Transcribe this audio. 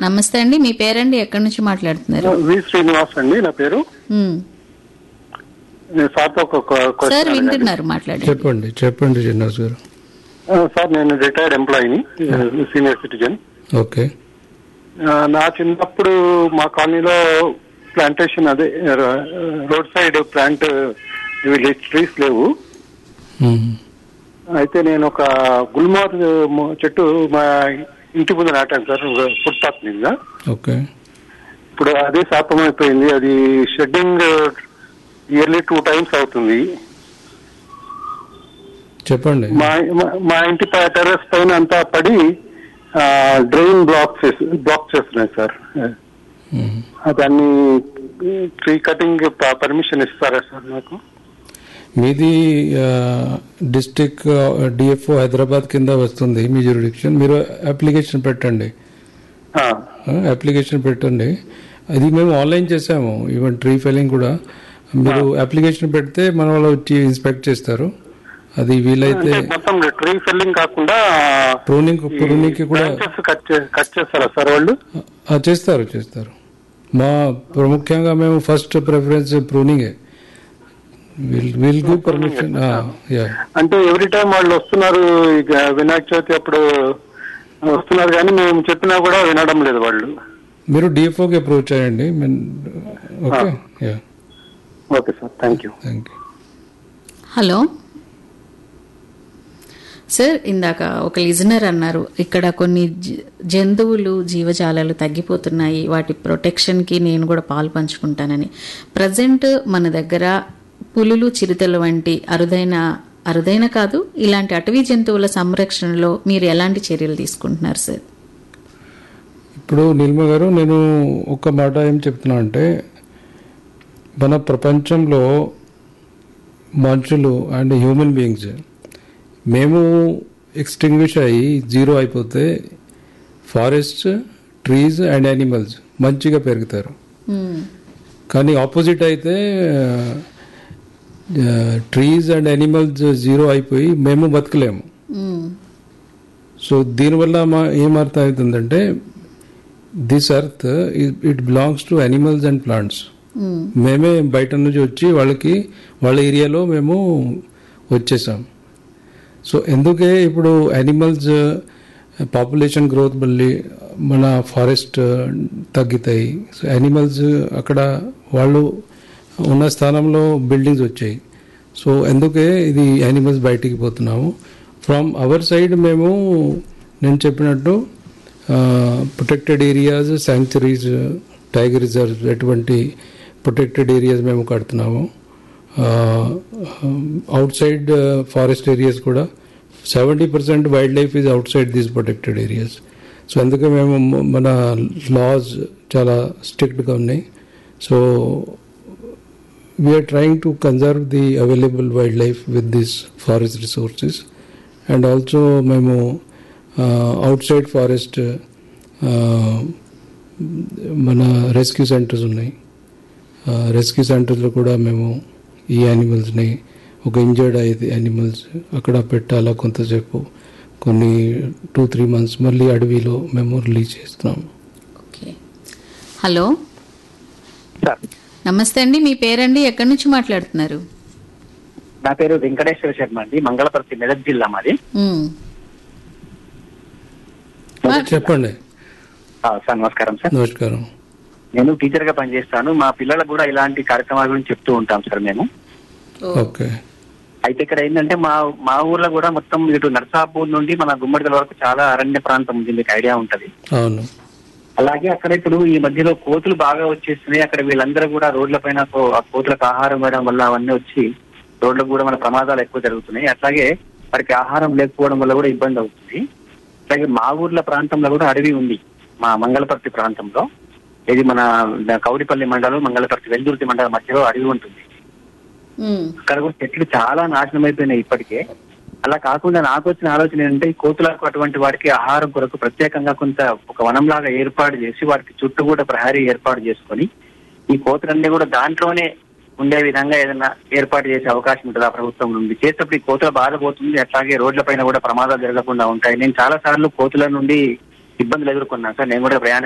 నమస్తే అండి మీ పేరండి ఎక్కడి నుంచి మాట్లాడుతున్నారు వి శ్రీనివాస్ అండి నా పేరు ఉమ్. నేను సార్తో ఒక ఒక సార్ క్వశ్చన్ అడగాలి. వింటున్నారు మాట్లాడండి చెప్పండి చెప్పండి శ్రీనివాస్ గారు ఆ, సార్ నేను రిటైర్డ్ ఎంప్లాయీని సీనియర్ సిటిజన్ ఓకే ఆ, నా చిన్నప్పుడు మా కాలనీలో ప్లాంటేషన్ అదే రోడ్ సైడ్ ప్లాంట్ ఇవి ట్రీస్ లేవు మ్మ్. అయితే నేను ఒక గుల్మార్ మ- చెట్టు మా ఇంటి ముందు నాటాను సార్ ఫుట్పాత్ మీద ఓకే ఇప్పుడు అదే శాపం అయిపోయింది అది షెడ్డింగ్ ఇయర్లీ టూ టైమ్స్ అవుతుంది చెప్పండి మా మా- మా ఇంటి టెర్రస్ పైన అంతా పడి డ్రైన్ బ్లాక్ చేసి బ్లాక్ చేస్తున్నాయి సార్ మ్మ్. దాన్ని ట్రీ కటింగ్ పర్మిషన్ ఇస్తారా సార్ నాకు మీది డిస్టిక్ డిఎఫ్ఓ హైదరాబాద్ కింద వస్తుంది మీ జ్యూరిడిక్షన్ మీరు అప్లికేషన్ పెట్టండి ఆ, అప్లికేషన్ పెట్టండి అది మేము ఆన్లైన్ చేసాము ఈవెన్ ట్రీ ఫెలింగ్ కూడా మీరు అప్లికేషన్ పెడితే మన వాళ్ళు వచ్చి ఇన్స్పెక్ట్ చేస్తారు అది వీలైతే అంటే మొత్తం ట్రీ ఫెల్లింగ్ కాకుండా ప్రూనింగ్ ప్రూనింగ్ కి కూడా కట్ కట్ చేస్తారా సార్ వాళ్ళు ఆ, చేస్తారు చేస్తారు మా ప్రాముఖ్యంగా మేము ఫస్ట్ ప్రిఫరెన్స్ ప్రూనింగే will will give permission yeah అంటే ఎవ్రీ టైం వాళ్ళు వస్తున్నారు ఇక వినాయక చవితి అప్పుడు వస్తున్నారు కానీ మేము చెప్పినా కూడా వినడం లేదు వాళ్ళు మీరు డిఎఫ్ఓకి అప్రోచ్ అయ్యండి okay yeah okay sir thank you thank you hello sir ఇందాక ఒక లిజనర్ అన్నారు ఇక్కడ కొన్ని జ- జంతువులు జీవజాలాలు తగ్గిపోతున్నాయి వాటి ప్రొటెక్షన్కి నేను కూడా పాలు పంచుకుంటానని ప్రజెంట్ మన దగ్గర పులులు చిరుతలు వంటి అరుదైన అరుదైన కాదు ఇలాంటి అటవీ జంతువుల సంరక్షణలో మీరు ఎలాంటి చర్యలు తీసుకుంటున్నారు సార్ ఇప్పుడు నీలిమ గారు నేను ఒక మాట ఏం చెప్తున్నా అంటే మన ప్రపంచంలో మనుషులు అండ్ హ్యూమన్ బీయింగ్స్ మేము ఎక్స్టింగ్విష్ అయ్యి జీరో అయిపోతే ఫారెస్ట్ ట్రీస్ అండ్ యానిమల్స్ మంచిగా పెరుగుతారు మ్మ్. కానీ ఆపోజిట్ అయితే ట్రీస్ అండ్ యానిమల్స్ జీరో అయిపోయి మేము బతకలేము మ్మ్. సో దీనివల్ల మా ఏమర్థం అవుతుందంటే this earth it belongs to animals and plants hmm. మేమే బయట నుంచి వచ్చి వాళ్ళకి వాళ్ళ ఏరియాలో మేము వచ్చేసాం సో ఎందుకే ఇప్పుడు యానిమల్స్ పాపులేషన్ గ్రోత్ మళ్ళీ మన ఫారెస్ట్ తగ్గుతాయి సో యానిమల్స్ అక్కడ వాళ్ళు ఉన్న స్థానంలో బిల్డింగ్స్ వచ్చాయి సో ఎందుకే ఇది యానిమల్స్ బయటికి పోతున్నాము ఫ్రమ్ అవర్ సైడ్ మేము నేను చెప్పినట్టు protected areas sanctuaries tiger reserve ఎటువంటి ప్రొటెక్టెడ్ ఏరియాస్ మేము కడుతున్నాము అవుట్ సైడ్ ఫారెస్ట్ ఏరియాస్ కూడా seventy percent wildlife is outside these protected areas so అందుకే మేము మన లాస్ చాలా స్ట్రిక్ట్గా ఉన్నాయి so we are trying to conserve the available wildlife with this forest resources and also మేము outside forest మన rescue centres ఉన్నాయి rescue సెంటర్స్లో కూడా మేము ఈ యానిమల్స్ని ఒక ఇంజర్డ్ అయితే యానిమల్స్ అక్కడ పెట్టాలా కొంతసేపు కొన్ని టూ త్రీ మంత్స్ మళ్ళీ అడవిలో మేము రిలీజ్ చేస్తున్నాము ఓకే హలో సార్ నమస్తే అండి మీ పేరండి ఎక్కడి నుంచి మాట్లాడుతున్నారు నా పేరు వెంకటేశ్వర శర్మ అండి మంగళపర్తి మెదక్ జిల్లా మాది మ్మ్. చెప్పండి ఆ, సార్ నమస్కారం సార్ నమస్కారం నేను టీచర్ గా పనిచేస్తాను మా పిల్లలకు కూడా ఇలాంటి కార్యక్రమాల గురించి చెప్తూ ఉంటాం సార్ మేము ఓ. ఓకే అయితే ఇక్కడ ఏంటంటే మా మా ఊర్లో కూడా మొత్తం ఇటు నర్సాపూర్ నుండి మన గుమ్మడిదల వరకు చాలా అరణ్య ప్రాంతం ఉంది మీకు ఐడియా ఉంటది అవును అలాగే అక్కడ ఇప్పుడు ఈ మధ్యలో కోతులు బాగా వచ్చేస్తున్నాయి అక్కడ వీళ్ళందరూ కూడా రోడ్ల పైన కో- ఆ కోతులకు ఆహారం వేయడం వల్ల అవన్నీ వచ్చి రోడ్లకు కూడా మన ప్రమాదాలు ఎక్కువ జరుగుతున్నాయి అట్లాగే వారికి ఆహారం లేకపోవడం వల్ల కూడా ఇబ్బంది అవుతుంది అలాగే మా ఊర్ల ప్రాంతంలో కూడా అడవి ఉంది మా మంగళపర్తి ప్రాంతంలో ఇది మన కౌడిపల్లి మండలం మంగళపర్తి వెల్దుర్తి మండలం మధ్యలో అడవి ఉంటుంది మ్మ్. అక్కడ కూడా చెట్లు చాలా నాశనం అయిపోయినాయి ఇప్పటికే అలా కాకుండా నాకు వచ్చిన ఆలోచన ఏంటంటే ఈ కోతులకు అటువంటి వాటికి ఆహారం కొరకు ప్రత్యేకంగా కొంత ఒక వనంలాగా ఏర్పాటు చేసి వాటికి చుట్టూ కూడా ప్రహరీ ఏర్పాటు చేసుకొని ఈ కోతులన్నీ కూడా దాంట్లోనే ఉండే విధంగా ఏదైనా ఏర్పాటు చేసే అవకాశం ఉంటుంది ఆ ప్రభుత్వం నుండి చేసేటప్పుడు ఈ కోతుల బాధ పోతుంది అట్లాగే రోడ్ల పైన కూడా ప్రమాదాలు జరగకుండా ఉంటాయి నేను చాలా సార్లు కోతుల నుండి ఇబ్బందులు ఎదుర్కొన్నాను సార్ నేను కూడా ప్రయాణం